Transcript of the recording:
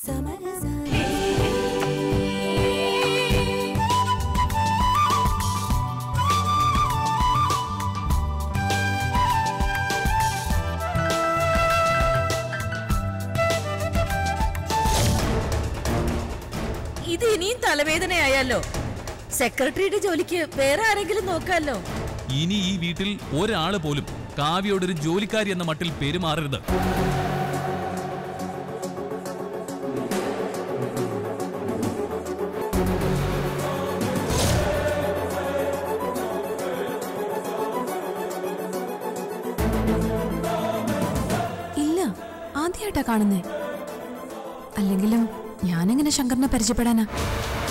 ഇത് ഇനിയും തലവേദനയായല്ലോ സെക്രട്ടറിയുടെ ജോലിക്ക് വേറെ ആരെങ്കിലും നോക്കാമല്ലോ ഇനി ഈ വീട്ടിൽ ഒരാള് പോലും കാവ്യോടൊരു ജോലിക്കാരി എന്ന മട്ടിൽ പെരുമാറരുത് ഇല്ല ആദ്യമായിട്ടാ കാണുന്നേ അല്ലെങ്കിലും ഞാനെങ്ങനെ ശങ്കറിനെ പരിചയപ്പെടാനാ